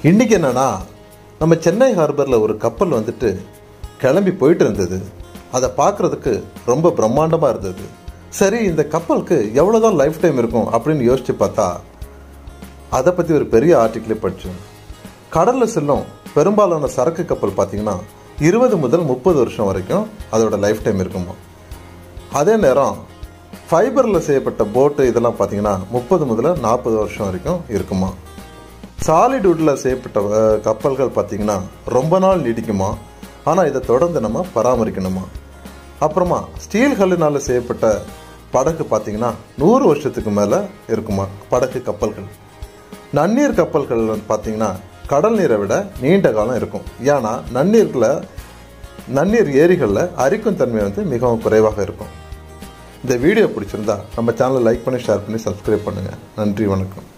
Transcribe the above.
இன்றைக்கி என்னன்னா நம்ம சென்னை ஹார்பரில் ஒரு கப்பல் வந்துட்டு கிளம்பி போயிட்டு இருந்தது அதை பார்க்குறதுக்கு ரொம்ப பிரம்மாண்டமாக இருந்தது சரி இந்த கப்பலுக்கு எவ்வளோ தான் லைஃப் டைம் இருக்கும் அப்படின்னு யோசித்து பார்த்தா அதை பற்றி ஒரு பெரிய ஆர்டிக்கிளே படித்தோம் கடலில் செல்லும் பெரும்பாலான சரக்கு கப்பல் பார்த்தீங்கன்னா இருபது முதல் முப்பது வருஷம் வரைக்கும் அதோட லைஃப் டைம் இருக்குமா அதே நேரம் ஃபைபரில் செய்யப்பட்ட போட்டு இதெல்லாம் பார்த்தீங்கன்னா முப்பது முதல்ல நாற்பது வருஷம் வரைக்கும் இருக்குமா சாலிட்வுட்டில் செய்யப்பட்ட அஹ், கப்பல்கள் பார்த்தீங்கன்னா ரொம்ப நாள் நீடிக்குமா ஆனால் இதை தொடர்ந்து நம்ம பராமரிக்கணுமா அப்புறமா ஸ்டீல் கல்லினால் செய்யப்பட்ட படகு பார்த்தீங்கன்னா நூறு வருஷத்துக்கு மேலே இருக்குமா படகு கப்பல்கள் நன்னீர் கப்பல்கள் வந்து பார்த்தீங்கன்னா கடல் நீரை விட நீண்ட காலம் இருக்கும் ஏன்னா நன்னீரில் நன்னீர் ஏரிகளில் அரிக்கும் தன்மை வந்து மிகவும் குறைவாக இருக்கும் இந்த வீடியோ பிடிச்சிருந்தா நம்ம சேனலை லைக் பண்ணி ஷேர் பண்ணி சப்ஸ்கிரைப் பண்ணுங்கள் நன்றி வணக்கம்